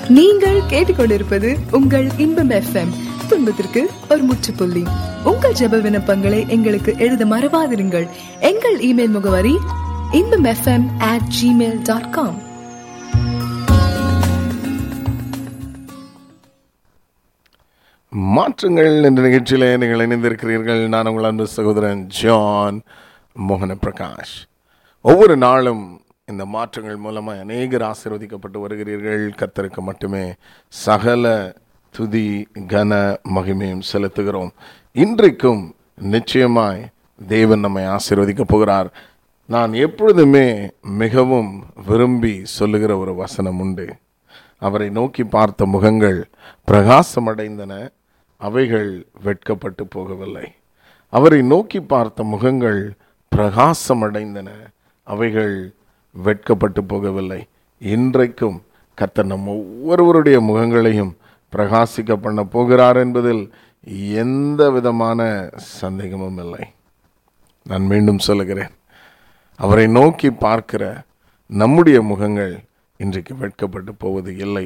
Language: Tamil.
நீங்கள் கேட்டுக்கொண்டிருப்பது உங்கள் இன்பம் எஃப்எம் துன்பத்திற்கு ஒரு முற்றுப்புள்ளி உங்கள் ஜெப விண்ணப்பங்களை எங்களுக்கு எழுத மறவாதிருங்கள் எங்கள் இமெயில் முகவரி Inbam FM at Gmail dot com மாற்றங்கள் என்ற நிகழ்ச்சியிலே நீங்கள் இணைந்திருக்கிறீர்கள் நான் உங்கள் அன்பு சகோதரன் ஜான் மோகன பிரகாஷ் ஒவ்வொரு நாளும் இந்த மாற்றங்கள் மூலமாக அநேகர் ஆசீர்வதிக்கப்பட்டு வருகிறீர்கள் கர்த்தருக்கு மட்டுமே சகல துதி கன மகிமையும் செலுத்துகிறோம் இன்றைக்கும் நிச்சயமாய் தேவன் நம்மை ஆசீர்வதிக்கப் போகிறார் நான் எப்பொழுதுமே மிகவும் விரும்பி சொல்லுகிற ஒரு வசனம் உண்டு அவரை நோக்கி பார்த்த முகங்கள் பிரகாசமடைந்தன அவைகள் வெட்கப்பட்டு போகவில்லை அவரை நோக்கி பார்த்த முகங்கள் பிரகாசமடைந்தன அவைகள் வெட்கப்பட்டு போகவில்லை இன்றைக்கும் கர்த்தர் நம் ஒவ்வொருவருடைய முகங்களையும் பிரகாசிக்க பண்ண போகிறார் என்பதில் எந்த விதமான சந்தேகமும் இல்லை நான் மீண்டும் சொல்லுகிறேன் அவரை நோக்கி பார்க்கிற நம்முடைய முகங்கள் இன்றைக்கு வெட்கப்பட்டு போவது இல்லை